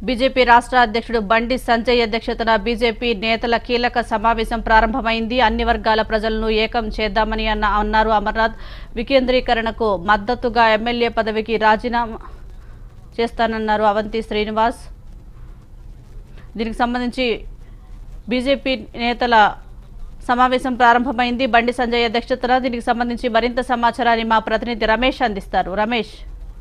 BJP రాష్ట్ర అధ్యక్షుడు బండి సంజయ్ అధ్యక్షతన బీజేపీ నేతల కీలక సమావేశం ప్రారంభమైంది అన్ని వర్గాల ప్రజలను ఏకం చేద్దామని అన్న అన్నారు అమర్నాథ్ వికేంద్రీకరణకు మద్దతుగా ఎమ్మెల్యే పదవికి రాజీనామా చేస్తానన్నారు అవంతి శ్రీనివాస్ దీనికి సంబంధించి బీజేపీ నేతల సమావేశం ప్రారంభమైంది బండి సంజయ్ అధ్యక్షతన దీనికి సంబంధించి మరింత సమాచారాన్ని మా ప్రతినిధి రమేష్ అందిస్తారు రమేష్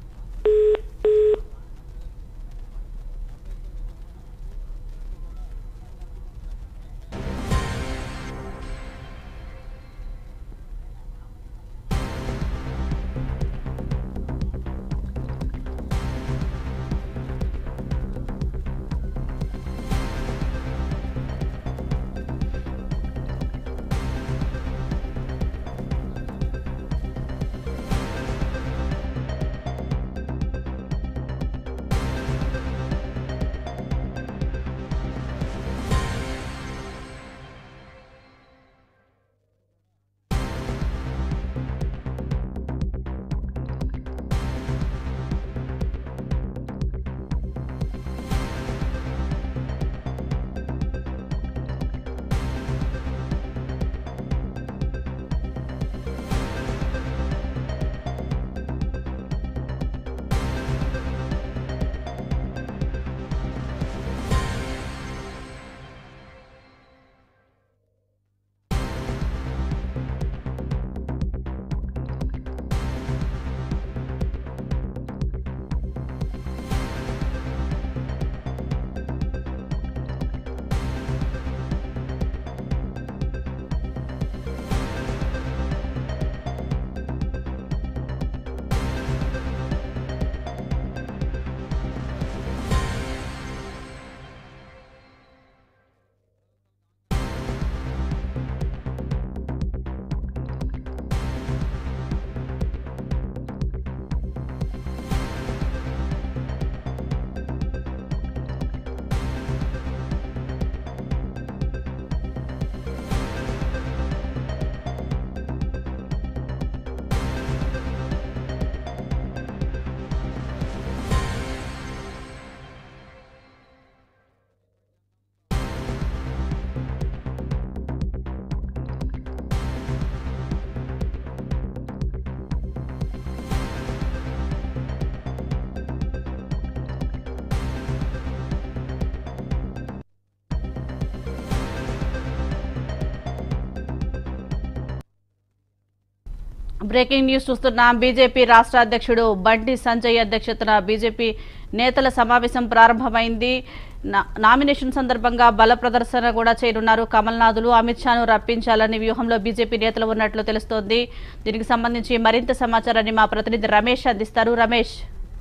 బ్రేకింగ్ న్యూస్ చూస్తున్నాం బీజేపీ రాష్ట్ర అధ్యక్షుడు బండి సంజయ్ అధ్యక్షతన బీజేపీ నేతల సమావేశం ప్రారంభమైంది నా- నామినేషన్ సందర్భంగా బల ప్రదర్శన కూడా చేయనున్నారు కమల్నాథులు అమిత్ షాను రప్పించాలని వ్యూహంలో బీజేపీ నేతలు ఉన్నట్లు తెలుస్తోంది దీనికి సంబంధించి మరింత సమాచారాన్ని మా ప్రతినిధి రమేష్ అందిస్తారు రమేష్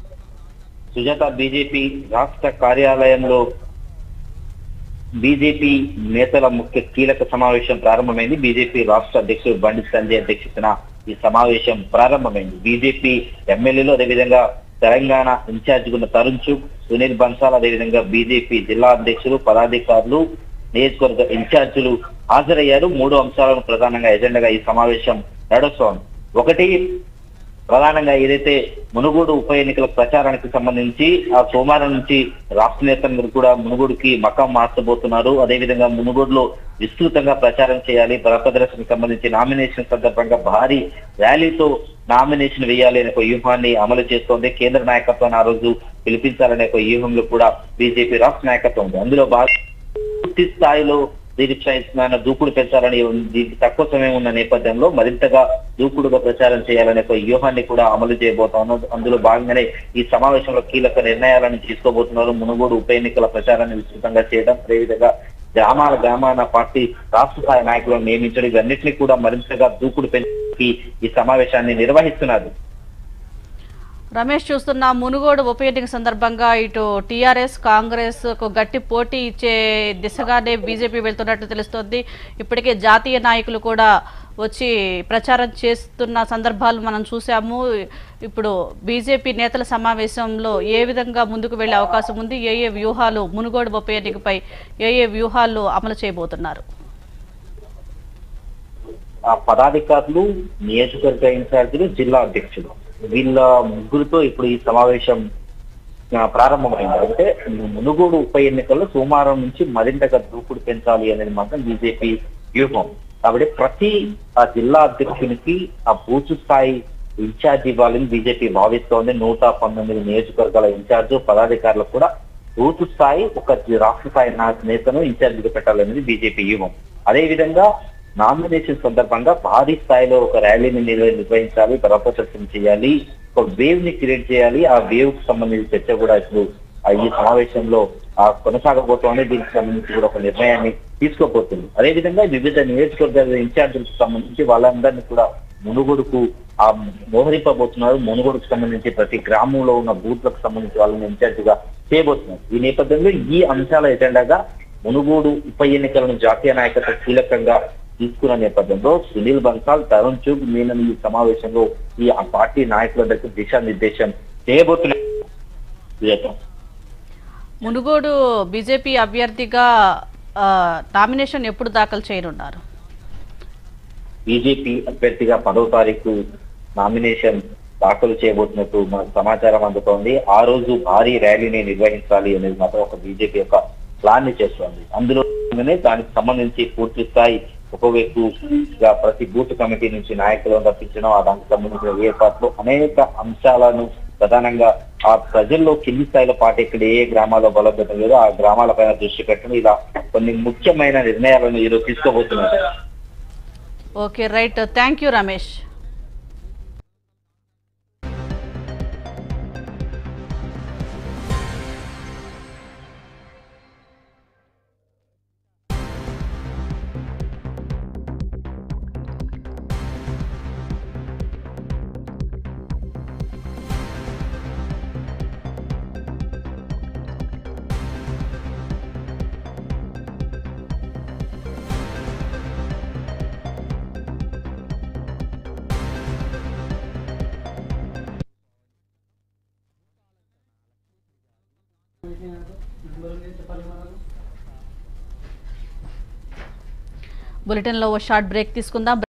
సుజాత బీజేపీ రాష్ట్ర కార్యాలయంలో బీజేపీ నేతల ముఖ్య కీలక సమావేశం ప్రారంభమైంది బీజేపీ రాష్ట్ర అధ్యక్షుడు బండి సంజయ్ అధ్యక్షతన ఈ సమావేశం ప్రారంభమైంది బీజేపీ ఎమ్మెల్యేలు అదేవిధంగా తెలంగాణ ఇన్ఛార్జ్ ఉన్న తరుణ్ చుక్ సునీల్ బన్సాల్ అదేవిధంగా బీజేపీ జిల్లా అధ్యక్షులు పదాధికారులు నియోజకవర్గ ఇన్ఛార్జీలు హాజరయ్యారు మూడు అంశాలను ప్రధానంగా ఎజెండాగా ఈ సమావేశం నడుస్తోంది ఒకటి ప్రధానంగా ఏదైతే మునుగోడు ఉప ఎన్నికల ప్రచారానికి సంబంధించి ఆ సోమవారం నుంచి రాష్ట్ర నేతలందరూ కూడా మునుగోడుకి మకం మార్చబోతున్నారు అదేవిధంగా మునుగోడులో విస్తృతంగా ప్రచారం చేయాలి బలప్రదర్శనకు సంబంధించి నామినేషన్ సందర్భంగా భారీ ర్యాలీతో నామినేషన్ వేయాలి అనే ఒక వ్యూహాన్ని అమలు చేస్తోంది కేంద్ర నాయకత్వాన్ని ఆ రోజు పిలిపించాలనే ఒక వ్యూహంలో కూడా బీజేపీ రాష్ట్ర నాయకత్వం ఉంది అందులో భాగ పూర్తి స్థాయిలో దీనికి ప్రయత్నాన్ని దూకుడు పెంచాలని ఉంది. దీనికి తక్కువ సమయం ఉన్న నేపథ్యంలో మరింతగా దూకుడుగా ప్రచారం చేయాలనే ఒక వ్యూహాన్ని కూడా అమలు చేయబోతాను అందులో భాగంగానే ఈ సమావేశంలో కీలక నిర్ణయాలను తీసుకోబోతున్నారు మునుగోడు ఉప ఎన్నికల ప్రచారాన్ని విస్తృతంగా చేయడం అదేవిధంగా గ్రామాల గ్రామాల పార్టీ రాష్ట్ర స్థాయి నాయకులను నియమించడం ఇవన్నింటినీ కూడా మరింతగా దూకుడు పెంచి ఈ సమావేశాన్ని నిర్వహిస్తున్నారు రమేష్ చూస్తున్న మునుగోడు ఉప ఎన్నిక సందర్భంగా ఇటు టీఆర్ఎస్ కాంగ్రెస్ కు గట్టి పోటీ ఇచ్చే దిశగానే బీజేపీ వెళ్తున్నట్టు తెలుస్తోంది ఇప్పటికే జాతీయ నాయకులు కూడా వచ్చి ప్రచారం చేస్తున్న సందర్భాలు మనం చూసాము ఇప్పుడు బీజేపీ నేతల సమావేశంలో ఏ విధంగా ముందుకు వెళ్లే అవకాశం ఉంది ఏ ఏ వ్యూహాలు మునుగోడు ఉప ఎన్నికపై ఏ ఏ వ్యూహాలు అమలు చేయబోతున్నారు ఆ పదాధికారులు నియోజకవర్గ ఇన్ఛార్జీలు జిల్లా అధ్యక్షులు వీళ్ళ ముగ్గురితో ఇప్పుడు ఈ సమావేశం ఆ, ప్రారంభమైంది అంటే మునుగోడు ఉప ఎన్నికల్లో సోమవారం నుంచి మరింతగా దూకుడు పెంచాలి అనేది మాత్రం బీజేపీ వ్యూహం కాబట్టి ప్రతి ఆ జిల్లా అధ్యక్షునికి ఆ బూత్ స్థాయి ఇన్ఛార్జ్ ఇవ్వాలని బీజేపీ భావిస్తోంది నూట పంతొమ్మిది నియోజకవర్గాల ఇన్ఛార్జ్ పదాధికారులకు కూడా బూత్ స్థాయి ఒక జి- రాష్ట్ర స్థాయి నా- నేతను ఇన్ఛార్జిగా పెట్టాలనేది బీజేపీ వ్యూహం అదే విధంగా నామినేషన్ సందర్భంగా భారీ స్థాయిలో ఒక ర్యాలీని నిర్వ- నిర్వహించాలి ప్రపోజల్స్ చేయాలి ఒక వేవ్ ని క్రియేట్ చేయాలి ఆ వేవ్ కు సంబంధించి చర్చ కూడా ఇప్పుడు ఆ ఈ సమావేశంలో ఆ కొనసాగబోతోంది దీనికి సంబంధించి కూడా ఒక నిర్ణయాన్ని తీసుకోబోతుంది అదే విధంగా వివిధ నియోజకవర్గాల ఇన్ఛార్జీలకు సంబంధించి వాళ్ళందరినీ కూడా మునుగోడుకు ఆ మోహరింపబోతున్నారు మునుగోడుకు సంబంధించి ప్రతి గ్రామంలో ఉన్న బూత్లకు సంబంధించి వాళ్ళని ఇన్ఛార్జ్ గా చేయబోతున్నారు ఈ నేపథ్యంలో ఈ అంశాల ఎజెండాగా మునుగోడు ఉప ఎన్నికలను జాతీయ నాయకత్వం కీలకంగా తీసుకున్న నేపథ్యంలో సునీల్ బన్సాల్ తరుణ్ చూగ్ మీనన్ ఈ సమావేశంలో ఈ ఆ పార్టీ నాయకులందరికీ దిశానిర్దేశం చేయబోతున్నారు సుజాత. మునుగోడు బీజేపీ అభ్యర్థిగా ఆ, నామినేషన్ ఎప్పుడు దాఖలు చేయనున్నారు బీజేపీ అభ్యర్థిగా పదో తారీఖు నామినేషన్ దాఖలు చేయబోతున్నట్టు మనకు సమాచారం అందుతోంది ఆ రోజు భారీ ర్యాలీని నిర్వహించాలి అనేది మాత్రం ఒక బీజేపీ యొక్క ప్లాన్ ని చేస్తోంది అందులో భాగంగానే దానికి సంబంధించి పూర్తి స్థాయి ఒకవైపుగా ప్రతి బూత్ కమిటీ నుంచి నాయకులను రప్పించడం ఆ దానికి సంబంధించిన ఏర్పాట్లు అనేక అంశాలను ప్రధానంగా ఆ ప్రజల్లో కింది స్థాయిలో పార్టీ ఇక్కడ ఏ గ్రామాల్లో బలోపేతం లేదో ఆ గ్రామాల పైన దృష్టి పెట్టడం ఇలా కొన్ని ముఖ్యమైన నిర్ణయాలను ఈరోజు తీసుకోబోతున్నారు okay right thank you Ramesh బులెటిన్లో ఓ షార్ట్ బ్రేక్ తీసుకుందాం